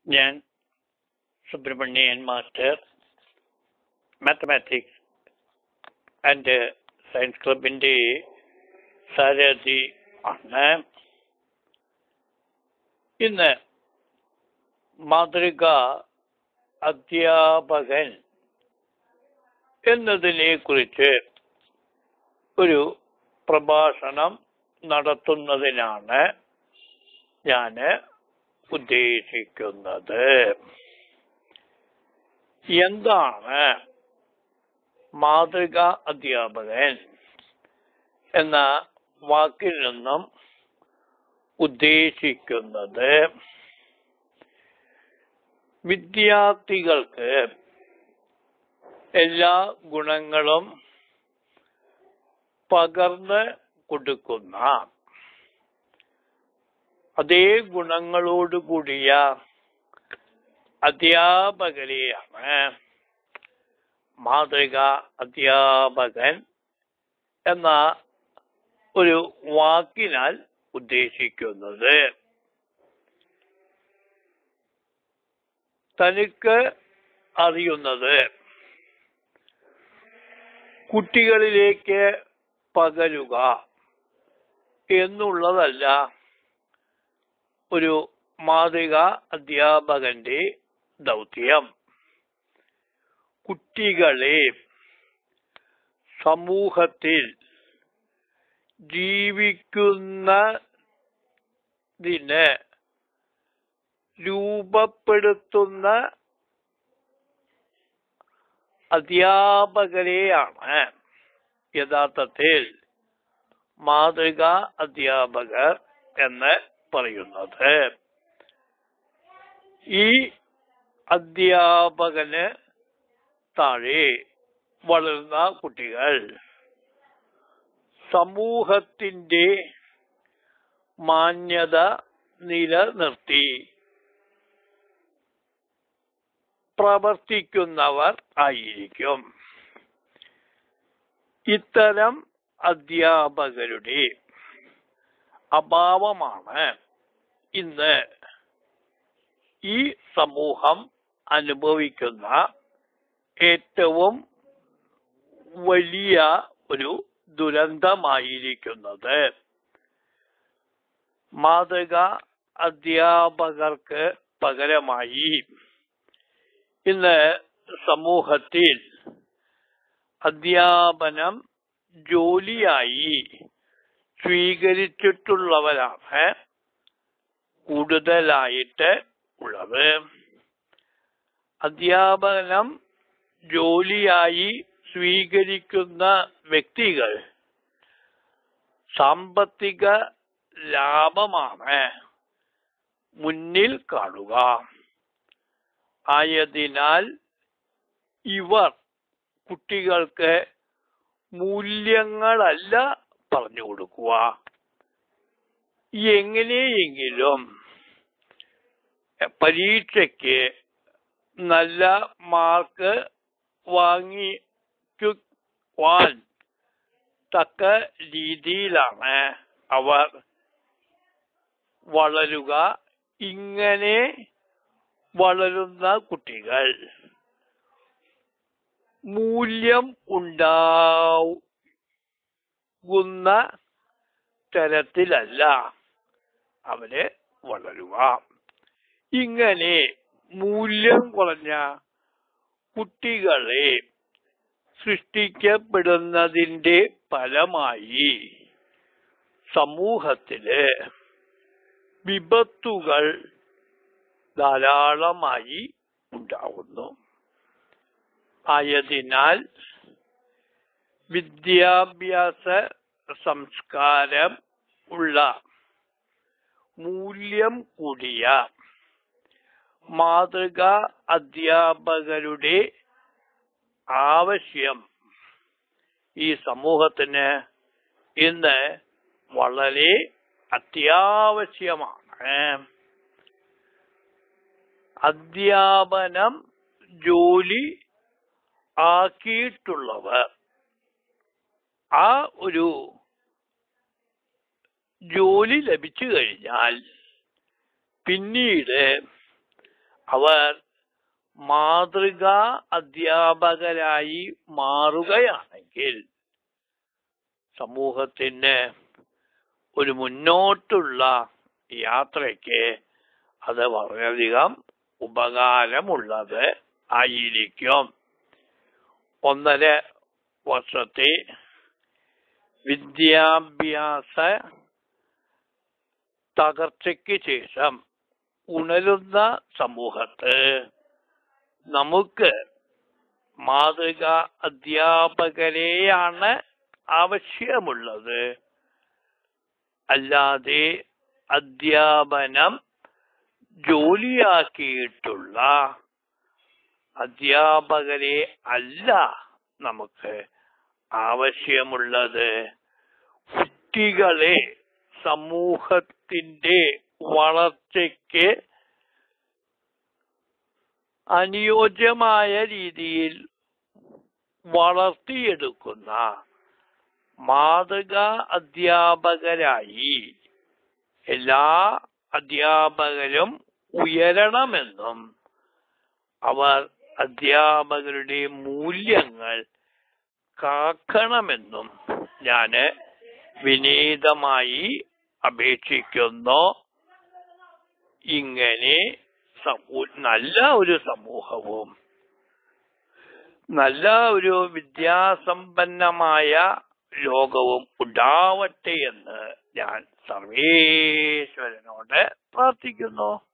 ഞാൻ Subramanian master mathematics and science ക്ലബിൻ്റെ സാരഥി ആണ് ഇന്ന് മാതൃക അധ്യാപകൻ എന്നതിനെ കുറിച്ച് ഒരു പ്രഭാഷണം നടത്തുന്നതിനാണ് ഞാൻ ഉദ്ദേശിക്കുന്നത് എന്താണ് മാതൃക അധ്യാപകൻ എന്ന വാക്കിൽ നിന്നും ഉദ്ദേശിക്കുന്നത് വിദ്യാർത്ഥികൾക്ക് എല്ലാ ഗുണങ്ങളും പകർന്ന് കൊടുക്കുന്ന അതേ ഗുണങ്ങളോട് കൂടിയ അധ്യാപകരെയാണ് മാതൃക അധ്യാപകൻ എന്ന ഒരു വാക്കിനാൽ ഉദ്ദേശിക്കുന്നത് തനിക്ക് അറിയുന്നത് കുട്ടികളിലേക്ക് പകരുക എന്നുള്ളതല്ല ഒരു മാതൃക അധ്യാപകന്റെ ദൗത്യം കുട്ടികളെ സമൂഹത്തിൽ ജീവിക്കുന്നതിന് രൂപപ്പെടുത്തുന്ന അധ്യാപകരെയാണ് യഥാർത്ഥത്തിൽ മാതൃക അധ്യാപകർ എന്ന് പറയുന്നത് ഈ അധ്യാപകന് താഴെ വളരുന്ന കുട്ടികൾ സമൂഹത്തിന്റെ മാന്യത നിലനിർത്തി പ്രവർത്തിക്കുന്നവർ ആയിരിക്കും ഇത്തരം അധ്യാപകരുടെ അഭാവമാണ് ഇന്ന് ഈ സമൂഹം അനുഭവിക്കുന്ന ഏറ്റവും വലിയ ഒരു ദുരന്തമായിരിക്കുന്നത് മാതൃക അധ്യാപകർക്ക് പകരമായി ഇന്ന് സമൂഹത്തിൽ അധ്യാപനം ജോലിയായി സ്വീകരിച്ചിട്ടുള്ളവരാണ് കൂടുതലായിട്ട് ഉള്ളത് അധ്യാപനം ജോലിയായി സ്വീകരിക്കുന്ന വ്യക്തികൾ സാമ്പത്തിക ലാഭമാണ് മുന്നിൽ കാണുക ആയതിനാൽ ഇവർ കുട്ടികൾക്ക് മൂല്യങ്ങളല്ല പറഞ്ഞു കൊടുക്കുക എങ്ങനെയെങ്കിലും പരീക്ഷയ്ക്ക് നല്ല മാർക്ക് വാങ്ങിക്കുവാൻ തക്ക രീതിയിലാണ് അവർ വളരുക ഇങ്ങനെ വളരുന്ന കുട്ടികൾ മൂല്യം ഉണ്ടാകുന്ന തരത്തിലല്ല അവര് വളരുക ഇങ്ങനെ മൂല്യം കുറഞ്ഞ കുട്ടികളെ സൃഷ്ടിക്കപ്പെടുന്നതിന്റെ ഫലമായി സമൂഹത്തില് വിപത്തുകൾ ധാരാളമായി ഉണ്ടാകുന്നു ആയതിനാൽ വിദ്യാഭ്യാസ സംസ്കാരം ഉള്ള മൂല്യം കൂടിയ മാതൃക അധ്യാപകരുടെ ആവശ്യം ഈ സമൂഹത്തിന് ഇന്ന് വളരെ അത്യാവശ്യമാണ് അധ്യാപനം ജോലി ആക്കിയിട്ടുള്ളവർ ആ ഒരു ജോലി ലഭിച്ചു കഴിഞ്ഞാൽ പിന്നീട് അവർ മാതൃകാ അധ്യാപകരായി മാറുകയാണെങ്കിൽ സമൂഹത്തിന് ഒരു മുന്നോട്ടുള്ള യാത്രയ്ക്ക് അത് വളരെയധികം ഉപകാരമുള്ളത് ആയിരിക്കും ഒന്നര വർഷത്തെ വിദ്യാഭ്യാസ തകർച്ചയ്ക്ക് ശേഷം ഉണരുന്ന സമൂഹത്ത് നമുക്ക് മാതൃക അധ്യാപകരെയാണ് ആവശ്യമുള്ളത് അല്ലാതെ അധ്യാപനം ജോലിയാക്കിയിട്ടുള്ള അധ്യാപകരെ അല്ല നമുക്ക് ആവശ്യമുള്ളത് കുട്ടികളെ സമൂഹത്തിന്റെ വളർച്ചയ്ക്ക് അനുയോജ്യമായ രീതിയിൽ വളർത്തിയെടുക്കുന്ന മാതൃക അധ്യാപകരായി എല്ലാ അധ്യാപകരും ഉയരണമെന്നും അവർ അധ്യാപകരുടെ മൂല്യങ്ങൾ കാക്കണമെന്നും ഞാന് വിനീതമായി അപേക്ഷിക്കുന്നു ഇങ്ങനെ സമൂ- നല്ല ഒരു സമൂഹവും നല്ല ഒരു വിദ്യാസമ്പന്നമായ ലോകവും ഉണ്ടാവട്ടെ എന്ന് ഞാൻ സർവേശ്വരനോട് പ്രാർത്ഥിക്കുന്നു